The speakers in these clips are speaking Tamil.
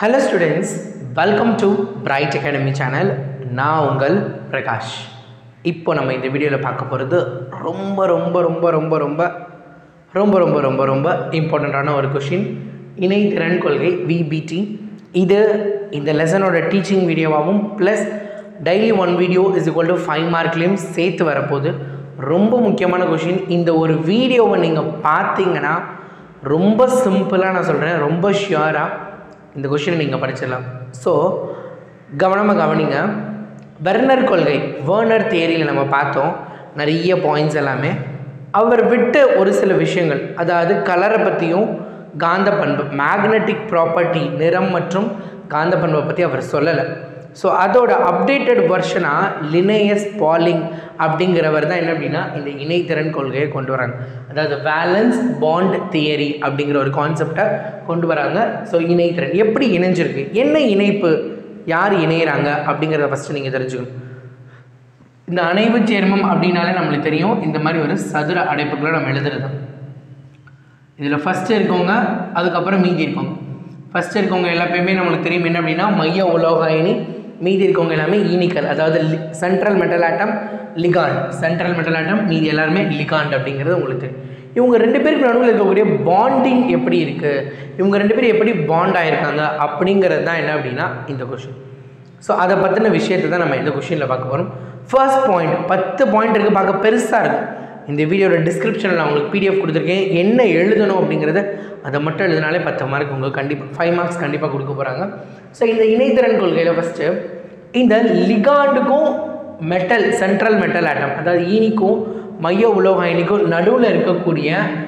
hello students welcome to Bright Academy channel நான் உங்கள் பிரகாஷ் இப்போ நம்ம இந்த வீடியோவில் பார்க்க போகிறது ரொம்ப ரொம்ப ரொம்ப ரொம்ப ரொம்ப ரொம்ப ரொம்ப ரொம்ப ரொம்ப இம்பார்ட்டண்ட்டான ஒரு கொஷின் இணைத்திறன் கொள்கை விபிடி இது இந்த லெசனோட டீச்சிங் வீடியோவாகவும் plus daily one video is equal to five மார்க்லேயும் சேர்த்து வரப்போகுது ரொம்ப முக்கியமான கொஷின் இந்த ஒரு வீடியோவை நீங்கள் பார்த்தீங்கன்னா ரொம்ப சிம்பிளாக நான் சொல்கிறேன் ரொம்ப ஷியராக இந்த கொஷினை நீங்கள் படிச்சிடலாம் ஸோ கவனமாக கவனிங்க வெர்னர் கொள்கை வேர்னர் தியரியில் நம்ம பார்த்தோம் நிறைய பாயிண்ட்ஸ் எல்லாமே அவர் விட்ட ஒரு சில விஷயங்கள் அதாவது கலரை பற்றியும் காந்த பண்பு மேக்னெட்டிக் ப்ராப்பர்ட்டி நிறம் மற்றும் காந்த பண்பை பற்றி அவர் சொல்லலை ஸோ அதோட அப்டேட்டட் வெர்ஷனாக லினேயஸ் பாலிங் அப்படிங்கிறவர் தான் என்ன அப்படின்னா இந்த இணைத்திறன் கொள்கையை கொண்டு வராங்க அதாவது வேலன்ஸ் பாண்ட் தியரி அப்படிங்கிற ஒரு கான்செப்டை கொண்டு வராங்க ஸோ இணைத்திறன் எப்படி இணைஞ்சிருக்கு என்ன இணைப்பு யார் இணையிறாங்க அப்படிங்கிறத ஃபஸ்ட்டு நீங்கள் தெரிஞ்சுக்கணும் இந்த அணைவு சேர்மம் அப்படின்னாலே நம்மளுக்கு தெரியும் இந்த மாதிரி ஒரு சதுர அடைப்புக்குள்ள நம்ம எழுதுறது இதில் ஃபஸ்ட்டு இருக்கவங்க அதுக்கப்புறம் மீதி இருக்கவங்க ஃபஸ்ட்டு இருக்கவங்க எல்லாத்தையுமே நம்மளுக்கு தெரியும் என்ன அப்படின்னா மைய உலோக அயனி மீதி இருக்கவங்க எல்லாமே ஈனிக்கல் அதாவது central metal atom ligand central metal atom மீதி எல்லாருமே லிகாண்ட் அப்படிங்கிறது உங்களுக்கு தெரியும் இவங்க ரெண்டு பேருக்கு நடுவில் இருக்கக்கூடிய பாண்டிங் எப்படி இருக்குது இவங்க ரெண்டு பேரும் எப்படி பாண்ட் ஆயிருக்காங்க அப்படிங்கிறது தான் என்ன அப்படின்னா இந்த கொஷின் ஸோ அதை பற்றின விஷயத்தை தான் நம்ம இந்த கொஷினில் பார்க்க போகிறோம் ஃபர்ஸ்ட் பாயிண்ட் பத்து பாயிண்ட் இருக்குது பார்க்க பெருசாக இருக்குது இந்த வீடியோட டிஸ்கிரிப்ஷனில் நான் உங்களுக்கு பிடிஎஃப் கொடுத்துருக்கேன் என்ன எழுதணும் அப்படிங்கிறத அதை மட்டும் எழுதினாலே பத்து மார்க் உங்களுக்கு கண்டிப்பாக ஃபைவ் மார்க்ஸ் கண்டிப்பாக கொடுக்க போகிறாங்க ஸோ இந்த இணைத்திறன் கொள்கையில் ஃபஸ்ட்டு இந்த லிகாண்டுக்கும் மெட்டல் சென்ட்ரல் மெட்டல் ஆட்டம் அதாவது ஈனிக்கும் மைய உலோக அயனிக்கும் நடுவில் இருக்கக்கூடிய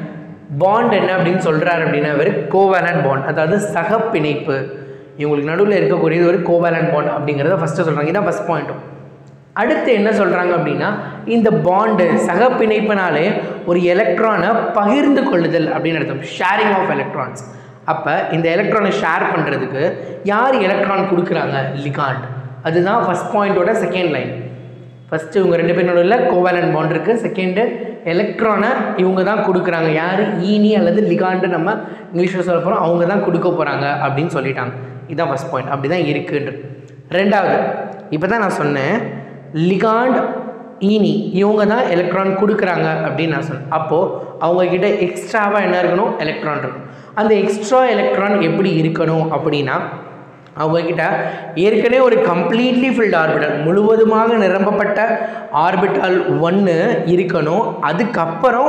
பாண்ட் என்ன அப்படின்னு சொல்கிறாரு அப்படின்னா ஒரு கோவேலன் பாண்ட் அதாவது சகப்பிணைப்பு இவங்களுக்கு நடுவில் இருக்கக்கூடியது ஒரு கோவேலன் பாண்ட் அப்படிங்கிறத ஃபஸ்ட்டு சொல்கிறாங்க இதான் ஃபஸ்ட் பாயிண்ட்டும் அடுத்து என்ன சொல்கிறாங்க அப்படின்னா இந்த பாண்டு சகப்பிணைப்பினாலே ஒரு எலக்ட்ரானை பகிர்ந்து கொள்ளுதல் அப்படின்னு அர்த்தம் ஷேரிங் ஆஃப் எலக்ட்ரான்ஸ் அப்போ இந்த எலக்ட்ரானை ஷேர் பண்ணுறதுக்கு யார் எலக்ட்ரான் கொடுக்குறாங்க லிகாண்ட் அதுதான் ஃபஸ்ட் பாயிண்டோட செகண்ட் லைன் ஃபஸ்ட்டு இவங்க ரெண்டு பேர் நடுவில் கோவேலன் பாண்ட் இருக்குது செகண்டு எலக்ட்ரானை இவங்க தான் கொடுக்குறாங்க யார் ஈனி அல்லது லிகாண்டு நம்ம இங்கிலீஷில் சொல்ல போகிறோம் அவங்க தான் கொடுக்க போகிறாங்க அப்படின்னு சொல்லிட்டாங்க இதுதான் ஃபஸ்ட் பாயிண்ட் அப்படி தான் இருக்குன்ற ரெண்டாவது இப்போ தான் நான் சொன்னேன் லிகாண்ட் ஈனி இவங்க தான் எலக்ட்ரான் கொடுக்குறாங்க அப்படின்னு நான் சொன்னேன் அப்போது அவங்கக்கிட்ட எக்ஸ்ட்ராவாக என்ன இருக்கணும் எலக்ட்ரான் இருக்கணும் அந்த எக்ஸ்ட்ரா எலக்ட்ரான் எப்படி இருக்கணும் அப்படின்னா அவங்கக்கிட்ட ஏற்கனவே ஒரு கம்ப்ளீட்லி ஃபில்ட் ஆர்பிட்டல் முழுவதுமாக நிரம்பப்பட்ட ஆர்பிட்டால் ஒன்று இருக்கணும் அதுக்கப்புறம்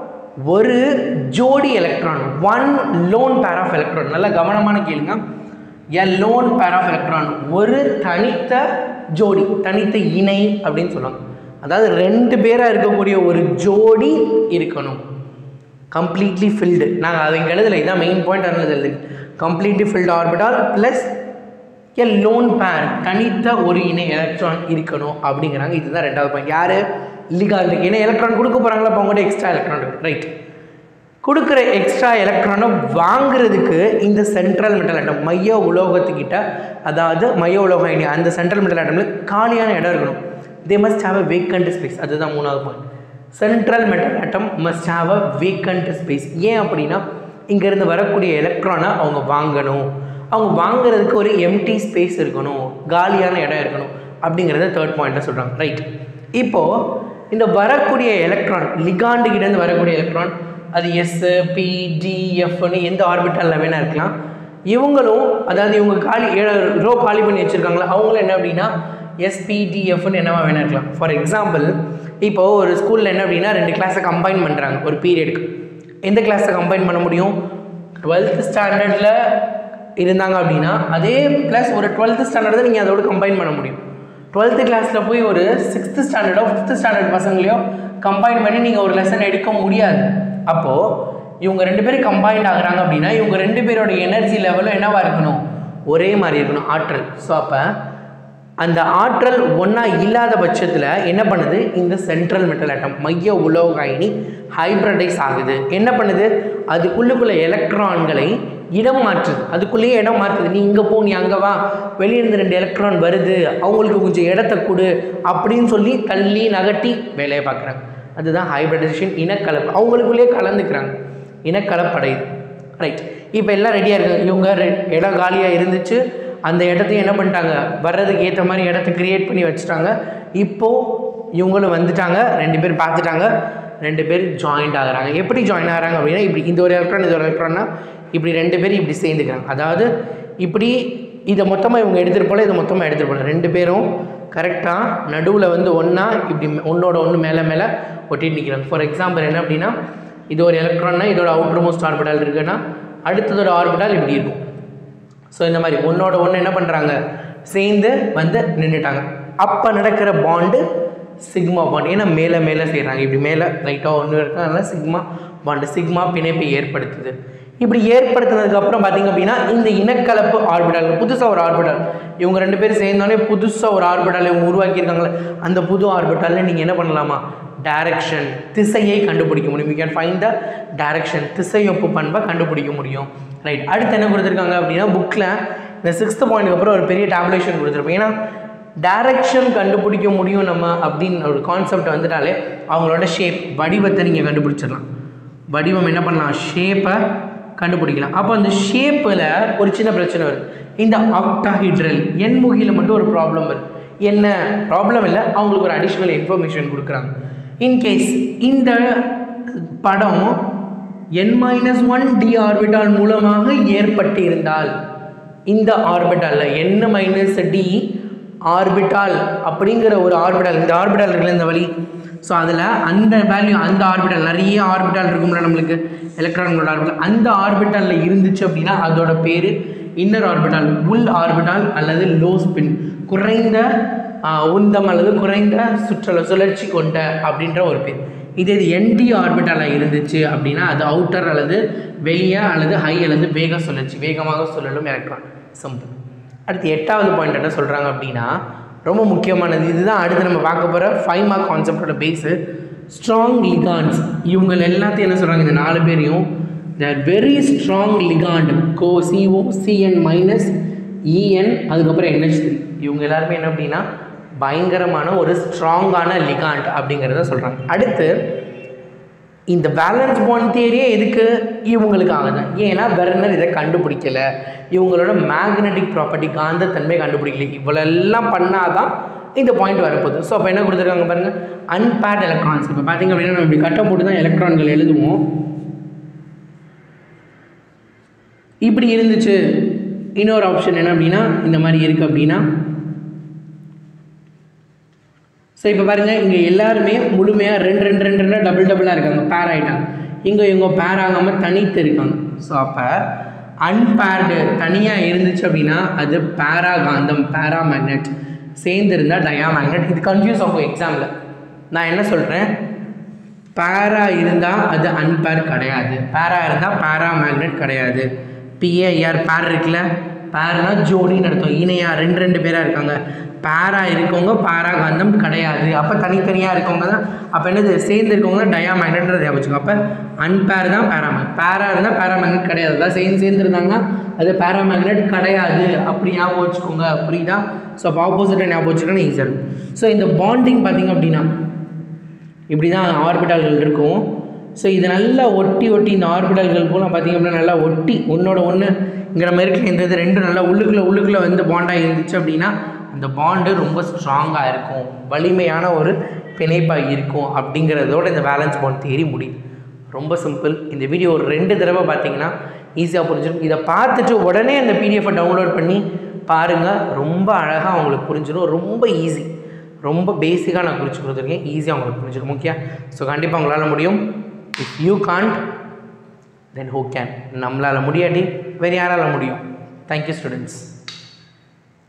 ஒரு ஜோடி electron one lone pair of electron நல்லா கவனமான கேளுங்க a lone pair of electron ஒரு தனித்த ஜோடி தனித்த இணை அப்படின்னு சொல்லுவாங்க அதாவது ரெண்டு பேராக இருக்கக்கூடிய ஒரு ஜோடி இருக்கணும் கம்ப்ளீட்லி ஃபில்டு நாங்கள் அதை இங்கே எழுதலை இதான் மெயின் பாயிண்ட் அதில் எழுது completely filled orbital plus a lone pair தனித்த ஒரு இணை எலக்ட்ரான் இருக்கணும் அப்படிங்கிறாங்க இதுதான் ரெண்டாவது பாயிண்ட் யார் லிகாண்டுக்கு ஏன்னா எலக்ட்ரான் கொடுக்க போகிறாங்களா அப்போ அவங்கள்ட்ட எக்ஸ்ட்ரா எலக்ட்ரான் இருக்குது ரைட் கொடுக்குற எக்ஸ்ட்ரா எலக்ட்ரானை வாங்குறதுக்கு இந்த சென்ட்ரல் மெட்டல் ஆட்டம் மைய உலோகத்துக்கிட்ட அதாவது மைய உலோக இணை அந்த சென்ட்ரல் மெட்டல் ஆட்டமில் காலியான இடம் இருக்கணும் they must have a vacant space அதுதான் மூணாவது point central metal atom must have a vacant space ஏன் அப்படின்னா இங்கேருந்து வரக்கூடிய எலக்ட்ரானை அவங்க வாங்கணும் அவங்க வாங்குறதுக்கு ஒரு எம்டி ஸ்பேஸ் இருக்கணும் காலியான இடம் இருக்கணும் அப்படிங்கிறத தேர்ட் பாயிண்ட்டில் சொல்கிறாங்க ரைட் இப்போது இந்த வரக்கூடிய எலக்ட்ரான் லிகாண்டுகிட்டேருந்து வரக்கூடிய எலக்ட்ரான் அது எஸ் பி டி எஃப்னு எந்த ஆர்பிட்டலில் வேணால் இருக்கலாம் இவங்களும் அதாவது இவங்க காலி ரோ காலி பண்ணி வச்சுருக்காங்களா அவங்களும் என்ன அப்படின்னா எஸ்பிடிஎஃப்னு என்னவா வேணா இருக்கலாம் ஃபார் எக்ஸாம்பிள் இப்போது ஒரு ஸ்கூலில் என்ன அப்படின்னா ரெண்டு கிளாஸை கம்பைன் பண்ணுறாங்க ஒரு பீரியடுக்கு எந்த கிளாஸை கம்பைன் பண்ண முடியும் டுவெல்த் ஸ்டாண்டர்டில் இருந்தாங்க அப்படின்னா அதே ப்ளஸ் ஒரு டுவெல்த்து ஸ்டாண்டர்ட் நீங்கள் அதோட கம்பைன் பண்ண முடியும் டுவெல்த்து கிளாஸில் போய் ஒரு சிக்ஸ்த்து ஸ்டாண்டர்டோ ஃபிஃப்த்து ஸ்டாண்டர்ட் பசங்களையோ கம்பைன் பண்ணி நீங்கள் ஒரு லெசன் எடுக்க முடியாது அப்போது இவங்க ரெண்டு பேரும் கம்பைன்ட் ஆகுறாங்க அப்படின்னா இவங்க ரெண்டு பேரோட எனர்ஜி லெவலும் என்னவாக இருக்கணும் ஒரே மாதிரி இருக்கணும் ஆற்றல் ஸோ அப்போ அந்த ஆற்றல் ஒன்றா இல்லாத பட்சத்தில் என்ன பண்ணுது இந்த சென்ட்ரல் மெட்டல் ஆட்டம் மைய உலோக அயனி ஹைப்ரடைஸ் ஆகுது என்ன பண்ணுது அதுக்குள்ளுக்குள்ள எலக்ட்ரான்களை இடம் மாற்றுது அதுக்குள்ளேயே இடம் மாற்றுது நீ இங்கே போ நீ அங்கே வா வெளியிருந்து ரெண்டு எலக்ட்ரான் வருது அவங்களுக்கு கொஞ்சம் இடத்த கொடு அப்படின்னு சொல்லி தள்ளி நகட்டி வேலையை பார்க்குறாங்க அதுதான் ஹைப்ரிடைசேஷன் இனக்கலப்பு அவங்களுக்குள்ளேயே கலந்துக்கிறாங்க இனக்கலப்படையுது ரைட் இப்போ எல்லாம் ரெடியாக இருக்குது இவங்க ரெ- இடம் காலியாக இருந்துச்சு அந்த இடத்தையும் என்ன பண்ணிட்டாங்க வர்றதுக்கு ஏற்ற மாதிரி இடத்த கிரியேட் பண்ணி வச்சுட்டாங்க இப்போது இவங்களும் வந்துட்டாங்க ரெண்டு பேர் பார்த்துட்டாங்க ரெண்டு பேர் ஜாயிண்ட் ஆகுறாங்க எப்படி ஜாயின் ஆகுறாங்க அப்படின்னா இப்படி இந்த ஒரு எலக்ட்ரான் இது ஒரு எலக்ட்ரான்னா இப்படி ரெண்டு பேரும் இப்படி சேர்ந்துக்கிறாங்க அதாவது இப்படி இதை மொத்தமாக இவங்க எடுத்துகிட்டு போல இதை மொத்தமாக எடுத்துகிட்டு போல ரெண்டு பேரும் கரெக்டாக நடுவில் வந்து ஒன்றா இப்படி ஒன்றோட ஒன்று மேலே மேலே ஒட்டிட்டு நிற்கிறாங்க ஃபார் எக்ஸாம்பிள் என்ன அப்படின்னா இது ஒரு எலக்ட்ரான்னா இதோட அவுட்டர் மோஸ்ட் ஆர்பிட்டால் இருக்குன்னா அடுத்ததோட ஆர்பிட்டால் இப்படி இருக்கும் ஸோ இந்த மாதிரி ஒன்றோட ஒன்று என்ன பண்ணுறாங்க சேர்ந்து வந்து நின்றுட்டாங்க அப்போ நடக்கிற பாண்டு சிக்மா பாண்ட் ஏன்னா மேலே மேலே செய்கிறாங்க இப்படி மேலே லைட்டாக ஒன்று இருக்கு அதனால் சிக்மா பாண்டு சிக்மா பிணைப்பை ஏற்படுத்துது இப்படி ஏற்படுத்தினதுக்கப்புறம் பார்த்தீங்க அப்படின்னா இந்த இனக்கலப்பு ஆர்பிட்டால் புதுசாக ஒரு ஆர்பிட்டால் இவங்க ரெண்டு பேரும் சேர்ந்தோடனே புதுசாக ஒரு ஆர்பிட்டால் இவங்க உருவாக்கியிருக்காங்களே அந்த புது ஆர்பிட்டாலில் நீங்கள் என்ன பண்ணலாமா டைரக்ஷன் திசையை கண்டுபிடிக்க முடியும் you can find the direction திசையொப்பு பண்பை கண்டுபிடிக்க முடியும் ரைட் அடுத்து என்ன கொடுத்துருக்காங்க அப்படின்னா புக்கில் இந்த சிக்ஸ்த் பாயிண்ட்க்கு அப்புறம் ஒரு பெரிய டேப்லேஷன் கொடுத்துருப்போம் ஏன்னா டைரக்ஷன் கண்டுபிடிக்க முடியும் நம்ம அப்படின்னு ஒரு கான்செப்ட் வந்துட்டாலே அவங்களோட ஷேப் வடிவத்தை நீங்கள் கண்டுபிடிச்சிடலாம் வடிவம் என்ன பண்ணலாம் ஷேப்பை கண்டுபிடிக்கலாம் அப்போ அந்த ஷேப்பில் ஒரு சின்ன பிரச்சனை வருது இந்த ஆக்டாஹிட்ரல் எண்முகியில் மட்டும் ஒரு ப்ராப்ளம் வருது என்ன ப்ராப்ளம் இல்லை அவங்களுக்கு ஒரு அடிஷ்னல் இன்ஃபர்மேஷன் கொடுக்குறாங்க இன்கேஸ் இந்த படம் n minus one d orbital மூலமாக ஏற்பட்டு இருந்தால் இந்த ஆர்பிட்டாலில் என்ன மைனஸ் டி ஆர்பிட்டால் அப்படிங்கிற ஒரு ஆர்பிட்டால் இந்த ஆர்பிட்டால் இருக்குல்ல இந்த வழி ஸோ அதில் அந்த வேல்யூ அந்த ஆர்பிட்டால் நிறைய ஆர்பிட்டால் இருக்கும்ல நம்மளுக்கு எலக்ட்ரான்களோட ஆர்பிட்டால் அந்த ஆர்பிட்டாலில் இருந்துச்சு அப்படின்னா அதோட பேர் இன்னர் ஆர்பிட்டால் உள் ஆர்பிட்டால் அல்லது லோ ஸ்பின் குறைந்த ஆஹ், உந்தம் அல்லது குறைந்த சுற்றல சுழற்சி கொண்ட அப்படின்ற ஒரு பேர் இதே இது என்டி ஆர்பிட்டாலாக இருந்துச்சு அப்படின்னா அது அவுட்டர் அல்லது வெளியே அல்லது ஹை அல்லது வேக சுழற்சி வேகமாக சுழலும் எலக்ட்ரான் சிம்பிள் அடுத்து எட்டாவது பாயிண்ட் என்ன சொல்கிறாங்க அப்படின்னா ரொம்ப முக்கியமானது இதுதான் அடுத்து நம்ம பார்க்க போகிற ஃபைவ் மார்க் கான்செப்டோட பேஸு ஸ்ட்ராங் லிகான்ஸ் இவங்க எல்லாத்தையும் என்ன சொல்கிறாங்க இந்த நாலு பேரையும் they very strong ligand co CO CN minus EN அதுக்கப்புறம் NH3 இவங்க எல்லாருமே என்ன அப்படின்னா பயங்கரமான ஒரு ஸ்ட்ராங்கான லிகாண்ட் அப்படிங்கிறத சொல்கிறாங்க அடுத்து இந்த பேலன்ஸ் பாண்ட் தியரியே எதுக்கு இவங்களுக்காக தான் ஏன்னா வெர்னர் இதை கண்டுபிடிக்கல இவங்களோட மேக்னெட்டிக் ப்ராப்பர்ட்டி காந்தத்தன்மை கண்டுபிடிக்கல இவ்வளெல்லாம் பண்ணாதான் இந்த பாயிண்ட் வரப்போகுது ஸோ அப்போ என்ன கொடுத்துருக்காங்க பாருங்கள் அன்பேட் எலக்ட்ரான்ஸ் இப்போ பார்த்தீங்க அப்படின்னா நம்ம இப்படி கட்டை போட்டு தான் எலக்ட்ரான்கள் எழுதுவோம் இப்படி இருந்துச்சு இன்னொரு ஆப்ஷன் என்ன அப்படின்னா இந்த மாதிரி இருக்குது அப்படின்னா ஸோ இப்போ பாருங்கள் இங்கே எல்லாருமே முழுமையாக ரெண்டு ரெண்டு ரெண்டு ரெண்டு டபுள் டபுளாக இருக்காங்க பேர் ஆகிட்டாங்க இங்கே இவங்க பேர் ஆகாமல் தனித்து இருக்காங்க ஸோ அப்போ அன்பேர்டு தனியாக இருந்துச்சு அப்படின்னா அது பேராகாந்தம் பேரா மேக்னெட் சேர்ந்து இருந்தால் டயா மேக்னெட் இது கன்ஃபியூஸ் ஆகும் எக்ஸாமில் நான் என்ன சொல்கிறேன் பேரா இருந்தால் அது அன்பேர் கிடையாது பேரா இருந்தால் பேரா மேக்னெட் கிடையாது பிஏஆர் பேர் இருக்குல்ல பேர்னா ஜோடின்னு அர்த்தம் இணையா ரெண்டு ரெண்டு பேராக இருக்காங்க பேரா இருக்கவங்க பாராகாந்தம் கிடையாது அப்போ தனித்தனியாக இருக்கவங்க தான் அப்போ என்னது சேர்ந்து இருக்கவங்க டயா மேக்னெட்ன்றதை வச்சுக்கோ அப்போ அன்பேர் தான் பேராமேக் பேரா இருந்தால் பேராமேக்னெட் கிடையாது அதான் சேர்ந்து சேர்ந்து இருந்தாங்கன்னா அது பேராமேக்னெட் கிடையாது அப்படி ஞாபகம் வச்சுக்கோங்க புரியுதா ஸோ அப்போ ஆப்போசிட்டாக ஞாபகம் வச்சுக்கோன்னு ஈஸியாக இருக்கும் ஸோ இந்த பாண்டிங் பார்த்தீங்க அப்படின்னா இப்படி தான் ஆர்பிட்டால்கள் இருக்கும் ஸோ இது நல்லா ஒட்டி ஒட்டி இந்த ஆர்பிட்டால்கள் பூரா பார்த்திங்க அப்படின்னா நல்லா ஒட்டி ஒன்றோட ஒன்றுங்கிற மாதிரி இருக்கு இந்த இது ரெண்டும் நல்லா உள்ளுக்குள்ளே உள்ளுக்குள்ளே வந்து பாண்டாக இருந்துச்சு அப்படின்னா அந்த பாண்டு ரொம்ப ஸ்ட்ராங்காக இருக்கும் வலிமையான ஒரு பிணைப்பாக இருக்கும் அப்படிங்கிறதோட இந்த பேலன்ஸ் பாண்ட் தியரி முடியுது ரொம்ப சிம்பிள் இந்த வீடியோ ஒரு ரெண்டு தடவை பார்த்தீங்கன்னா ஈஸியாக புரிஞ்சிடும் இதை பார்த்துட்டு உடனே அந்த பிடிஎஃபை டவுன்லோட் பண்ணி பாருங்கள் ரொம்ப அழகாக உங்களுக்கு புரிஞ்சிடும் ரொம்ப ஈஸி ரொம்ப பேசிக்காக நான் குறித்து கொடுத்துருக்கேன் ஈஸியாக உங்களுக்கு புரிஞ்சிடும் முக்கியம் ஸோ கண்டிப்பாக உங்களால் முடியும் if you can't then who can நம்மளால் முடியாட்டி வேறு யாரால் முடியும் தேங்க்யூ ஸ்டூடெண்ட்ஸ்